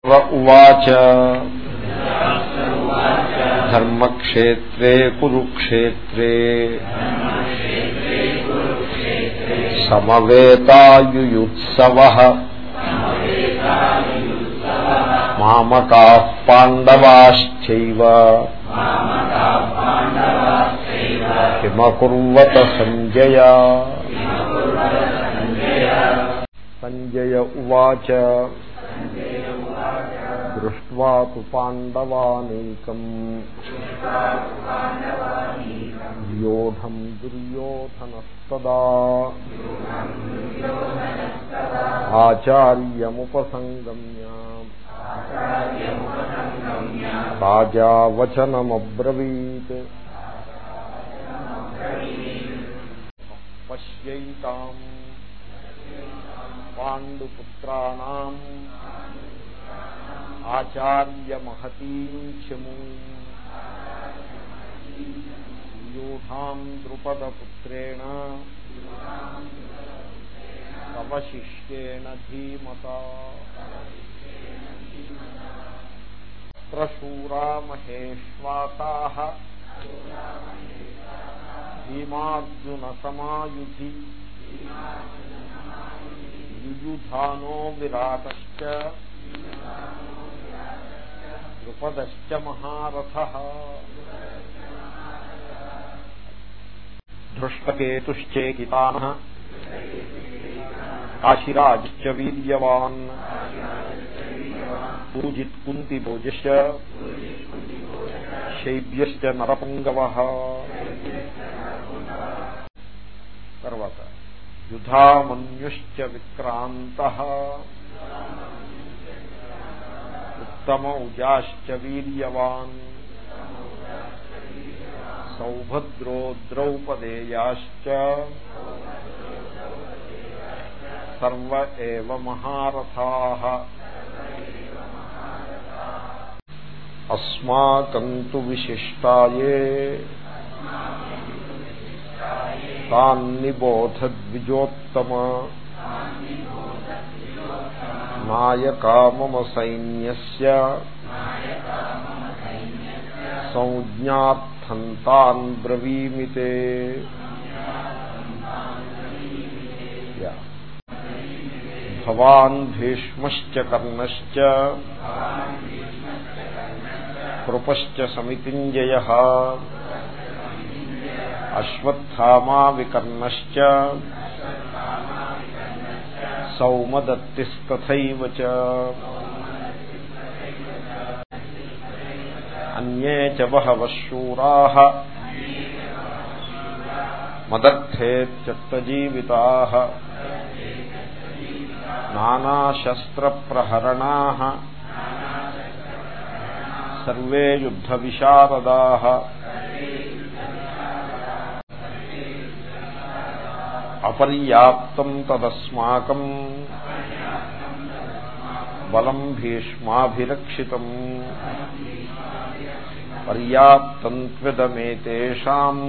ఉవాచ ధర్మక్షేత్రే కురుక్షేత్రే సమవేతాయుయుత్సవ మామకా పాండవాశ్చైవ కిమకుర్వత సంజయ సంజయ ఉవాచ దృష్ట్వా తు పాండవానీకం వ్యూఢం దుర్యోధనస్తదా ఆచార్యముపసంగమ్య రాజావచనమబ్రవీత్ పశ్యైతాం పాండుపుత్రాణం ఆచార్యమహతీం చము వ్యూఢాం ద్రుపదపుత్రేణ తవ శిష్యేణ ధీమత ప్రశూరామహేష్వాసా భీమార్జున సమాయుధి యుయుధానో విరాటశ్చ ద్రుపదశ్చ మహారథ దృష్టకేతుశ్చేకితాన కాశిరాజ్చ వీర్యవాన్ పూజిత్ కుంతిభోజశ్చ శైబ్యశ్చ నరపుంగవ తర్వాత యుధామన్యుశ్చ విక్రాంత ఉత్తమౌజాశ్చ వీర్యవాన్ సౌభద్రో ద్రౌపదేయాశ్చ సర్వ ఏవ మహారథాః అస్మాకం తు విశిష్టాయే తాన్నిబోధద్విజోత్తమ నాయకా మమ సైన్యస్య సంజ్ఞార్థం తాన్ బ్రవీమితే యా. భవాన్ భీష్మశ్చ కర్ణశ్చ కృపశ్చ సమితింజయ అశ్వత్థామా వికర్ణశ్చ సౌమదత్తిస్తథైవ చ అన్యే చ బహవः శూరాः మదర్థే త్యక్తజీవితాः నానాశస్త్రప్రహరణాः సర్వే యుద్ధవిశారదాः అపర్యాప్తం తదస్మాకం బలం భీష్మాభిరక్షితం పర్యాప్తం త్విదమేతేషాం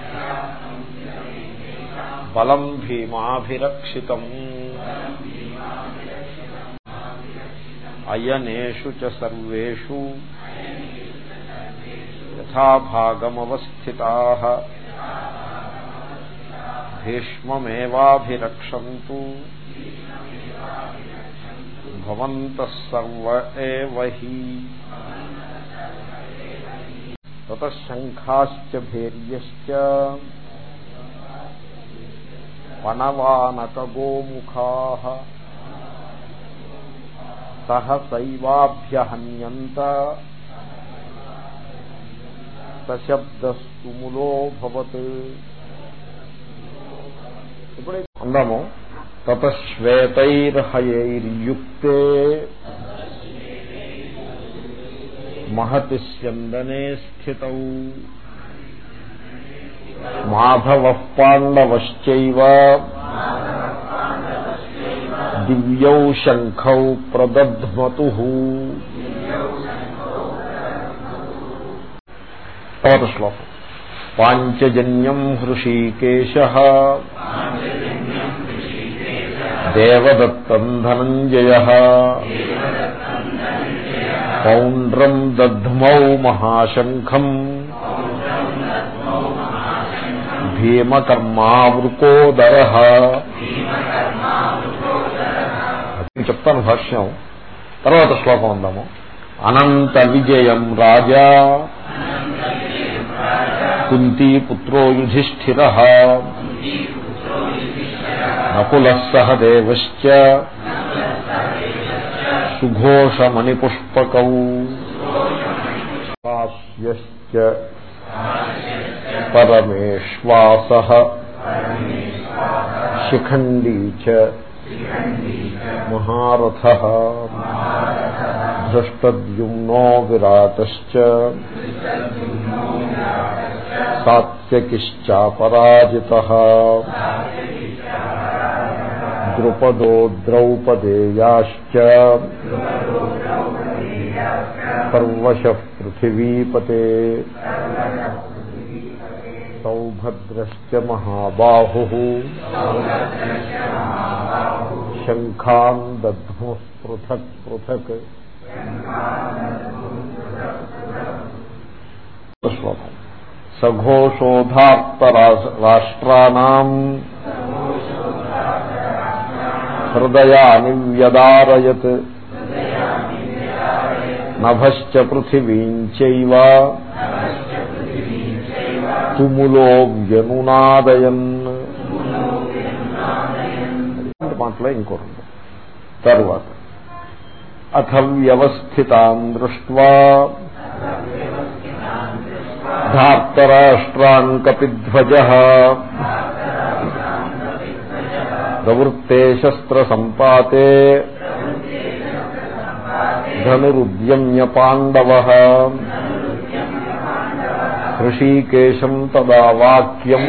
బలం భీమాభిరక్షితం అయనేషు చ సర్వేషు యథాభాగమవస్థితాః భీష్మమేవాభిరక్షन्तు భవంతः సర్వ ఏవ హి తతः శంఖాశ్చ భేర్యశ్చ పణవానకగోముఖాः సహసైవాభ్యహన్యంత సశబ్దస్తుములోభవత్ ఇప్పుడు అందాము తతశ్వేతైర్హయైర్యుక్తే మహతి స్యందనే స్థితౌ మాధవ పాండవశ్చైవ దివ్యౌ శంఖౌ ప్రదధ్మతు తర్వాత శ్లోకం పాంచజన్యం హృషీకేశ దేవదత్తం ధనంజయ పౌండ్రం దధ్మౌ మహాశంఖం భీమకర్మావృకోదర చెప్తాను భాష్యం తర్వాత శ్లోకం ఉందాము అనంత విజయం రాజా కుంతీపుత్రో యుధిష్ఠిర నకుల సహదేవశ్చ సుఘోషమణిపుష్పకౌ హాస్యశ్చ పరమేశ్వాస శిఖండీ చ మహారథ ధృష్టద్యుమ్నో విరాటశ్చ సాత్యకిశ్చాపరాజిత ద్రుపదో ద్రౌపదేయాశ్చ సర్వశ పృథివీపతే సౌభద్రశ్చ మహాబాహు శంఖాన్ దధ్ము పృథక్ పృథక్ శ్లోకం సఘోషోధార్తరాష్ట్రాణం హృదయాని వ్యదారయత్ నభశ్చ పృథివీంచైవ తుములో వ్యనునాదయన్ మాటలో ఇంకో రెండు తరువాత అథ వ్యవస్థితాన్ దృష్ట్వా ధార్తరాష్ట్రాన్ కపిధ్వజ ప్రవృత్తే శస్త్ర సంపాతే ధనురుద్యమ్య పాండవ హృషీకేశం తదా వాక్యం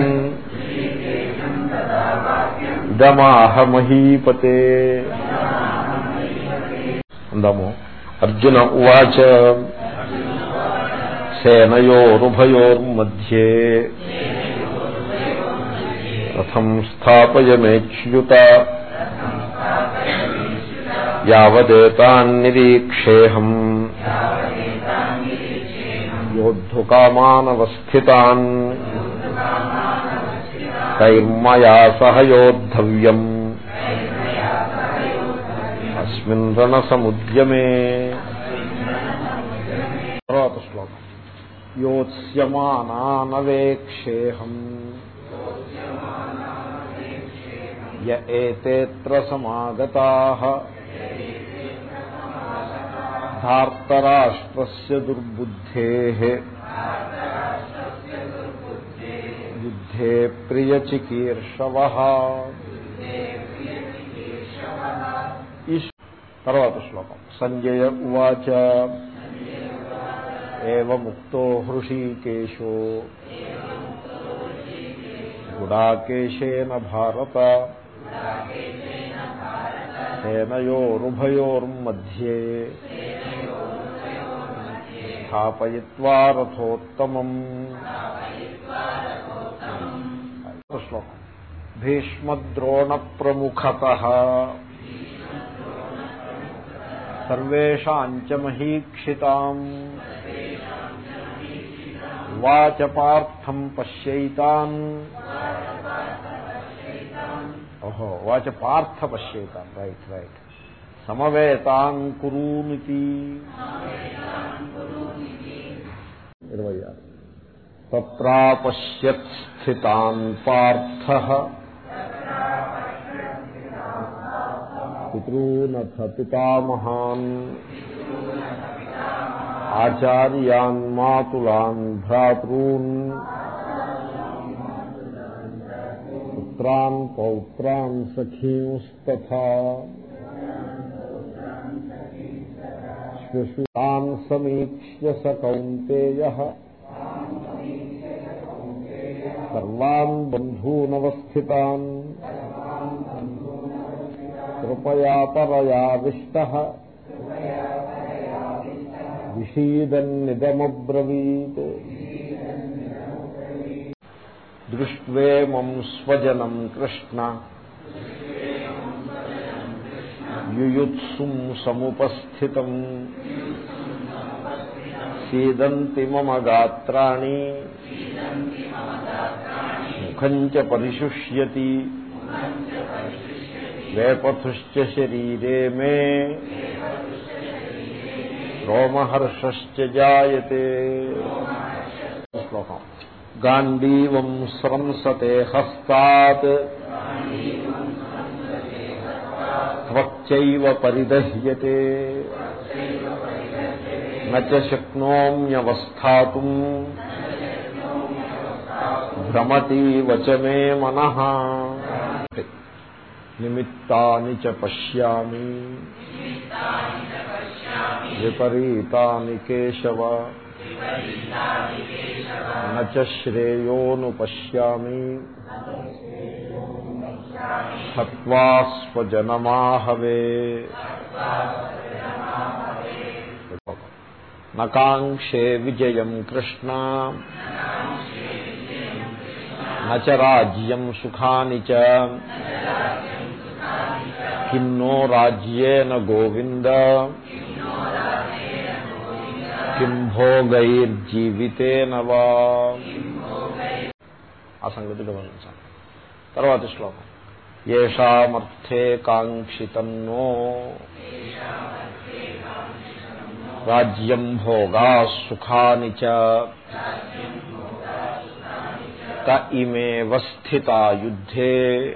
ఇదమాహ మహీపతే అందాము అర్జున ఉవాచ సేనయోరుభయోర్मध्ये రథం స్థాపయమేచ్యుత యావదేతాన్నిరీక్షేహం యోద్ధుకామానవస్థితాన్ తైర్మయా సహ యోద్ధవ్యం అస్మిన్ రణసముద్యమే తర్వాత శ్లోకం యోత్స్యమానానవేక్షేహం య ఏతేత్ర సమాగతాః ధార్తరాష్ట్రస్య దుర్బుద్ధేః యుద్ధే ప్రియచికీర్షవः తర్వాత శ్లోకం సంజయ ఉవాచ ఏముక్తో హృషీకేశో గుడాకేశేన భారత సేనయోరుభయోర్मध्ये స్థాపయిత్వా రథోత్తమం శ్లోకం భీష్మద్రోణ ప్రముఖత సర్వేషాంచ మహీక్షితాం వాచ పార్థం పశ్యైతాన్ ఓహో వాచ పార్థ పశ్యైతాన్ రైట్ రైట్ సమవేతాన్ కురూనితి ఇరవై ఆరు తత్రాపశ్యత్ స్థితాన్ పార్థ పితॄనథ పితామహాన్ ఆచార్యాన్ మాతులాన్ భ్రాతॄన్ పుత్రాన్ పౌత్రాన్ సఖీంస్తథా శ్వశుతాన్ సమీక్ష్య స కౌంతేయ సర్వాన్ బంధూనవస్థితాన్ కృపయా పరయావిష్ట విషీదన్నిదమబ్రవీత్ దృష్ట్వేమం స్వజనం కృష్ణ యుయుత్సుం సముపస్థితం సీదంతి మమ గాత్రాణి ముఖం చ పరిశుష్యతి వేపథుశ్చ శరీరే మే రోమహర్షశ్చ జాయతే శ్లోకం గాంధీవం స్రంసతే హస్తాత్ త్వక్చైవ పరిదహ్యతే నచ శక్నోమ్యవస్థాతుం భ్రమతీవ చ మే మనః నిమిత్తాని చ పశ్యామి విపరీతాని కేశవ నచ శ్రేయోను పశ్యామి హత్వా స్వజనమాహవే నకాంక్షే విజయం కృష్ణ నచ రాజ్యం సుఖాని చ కిన్నో రాజ్యేన గోవింద కిం భోగైర్జీవితేన వా ఆ సంగతి గమనించాలి తర్వాత శ్లోకం ఏషామర్థే కాంక్షితన్నో రాజ్యం భోగా సుఖాని చ త ఇమేవ స్థితా యుద్ధే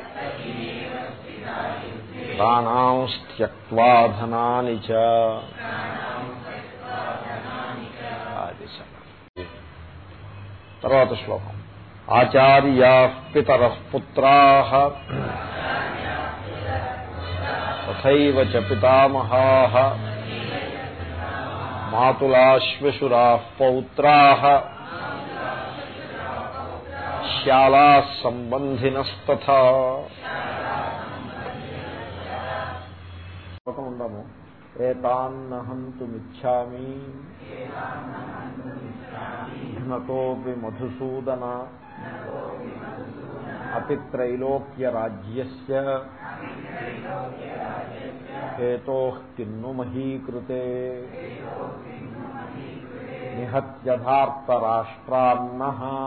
ప్రాణాం త్యక్వా ధనాని చ అది సంగతి. తర్వాత శ్లోకం ఆచార్యా పితర పుత్రా తథైవ చ పితామహా మాతులాశ్వశురా పౌత్రా శ్యాలా సంబంధినస్తథా ఉండము ఏతాన్నహంతుమిచ్చామి ఘ్నతోపి మధుసూదన అపి త్రైలోక్యరాజ్యస్య హేతో కిన్ను మహీకృతే నిహత్యథార్తరాష్ట్రాన్న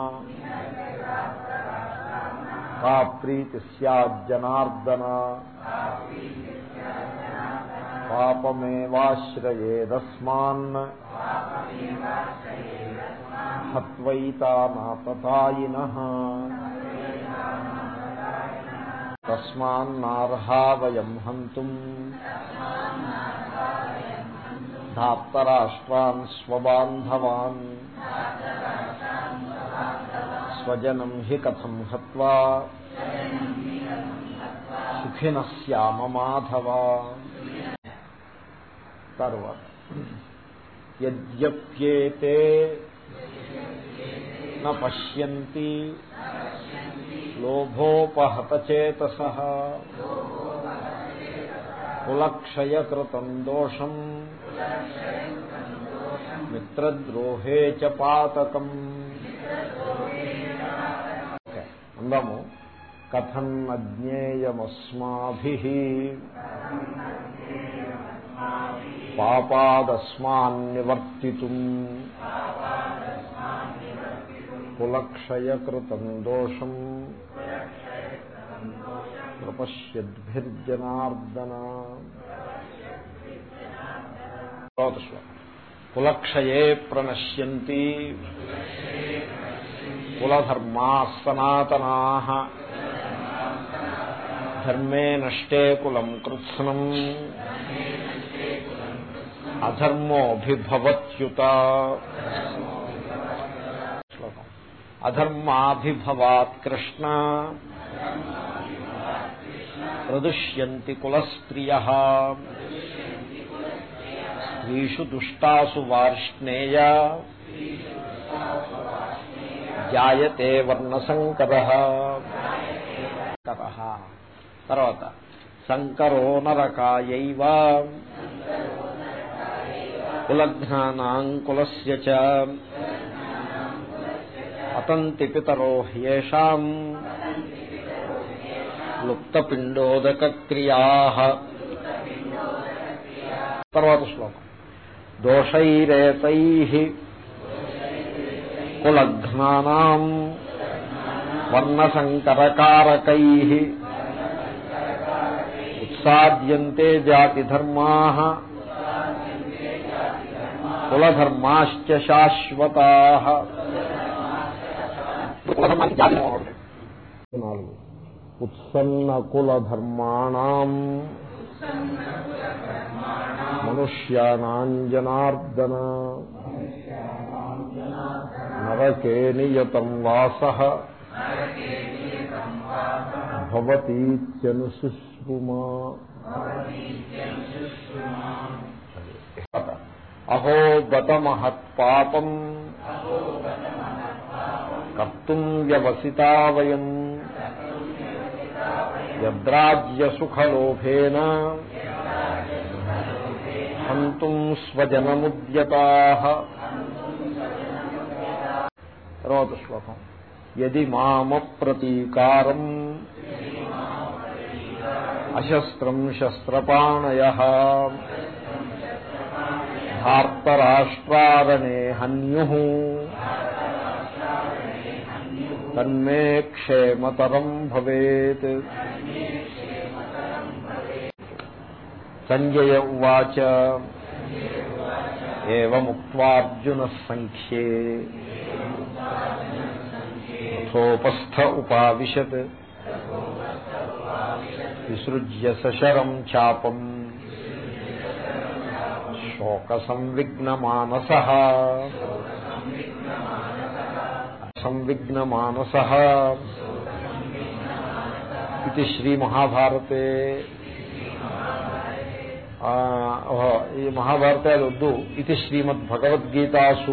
కా ప్రీతి స్యాజ్జనార్దన పాపమేవాశ్రయేదస్మాన్ హత్వైతానాతతాయిన తస్మాన్నార్హా వయం హంతుం ధాత్తరాష్ట్రాన్ స్వబాంధవాన్ స్వజనం హి కథం హత్వా సుఖిన శ్యామ మాధవ తరువాత యద్యప్యేతే న పశ్యంతి లోభోపహతచేతస కులక్షయకృతం దోషం మిత్రద్రోహే చ పాతకం ఓకే. అందాము కథన్నజ్ఞేయమస్మాభి పాపాదస్మాన్నివర్తితుం కులక్షయకృతం దోషం ప్రపశ్యద్భిర్జనార్దన తర్వాత శ్లోకం. కులక్షయే ప్రణశ్యంతి కులధర్మా సనాతనా ధర్మే నష్టే కులం కృత్స్నం అధర్మోభిభవత్యుత శ్లోకం అధర్మాభిభవాత్ కృష్ణ ప్రదుష్యంతి కులస్త్రియ స్త్రీషు దుష్టాసు వార్ష్ణేయ జాయతే వర్ణసంకర తర్వాత సంకరో నరకాయైవ కులఘ్నానాం కులస్య చ అతంతి పితరో హ్యేషాం లుప్తపిండోదక క్రియా తర్వాత శ్లోకం దోషైరేతై కులఘ్నానాం వర్ణసంకరకారకై ఉత్సాద్యంతే జాతిధర్మా కులధర్మాశ్చ శాశ్వతా నాలుగు ఉత్సన్న కులధర్మాణం మనుష్యానాం జనార్దన నరకే నియతం వాస భవతీత్యనుశుశ్రుమా అహో బత మహత్పాపం కర్తుం వ్యవసితా వయం యద్రాజ్యసుఖలోభేన హంతుం స్వజనముద్యతా తర్వాత శ్లోకం యది మామ ప్రతీకారం అశస్త్రం శస్త్రపాణయ ధార్తరాష్ట్రారణే హన్యు తన్మే క్షేమతరం భవేత్ సంజయ ఉవాచ ఏముక్వార్జున సంఖ్యే రథోపస్థ ఉపావిశత్ విసృజ్య సశరం చాపం శోకసంవిఘ్నమానస సంవిఘ్నమానస ఇది శ్రీమహాభారతే ఈ మహాభారతాలు వద్దు ఇది శ్రీమద్భగవద్గీతాసు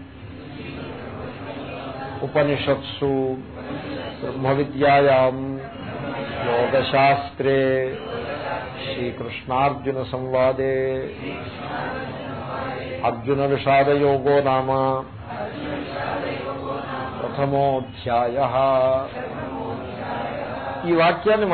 ఉపనిషత్సు బ్రహ్మ విద్యాయాం యోగశాస్త్రే శ్రీకృష్ణార్జున సంవాదే అర్జున విషాదయోగో నామ ప్రథమోధ్యాయ ఈ వాక్యాన్ని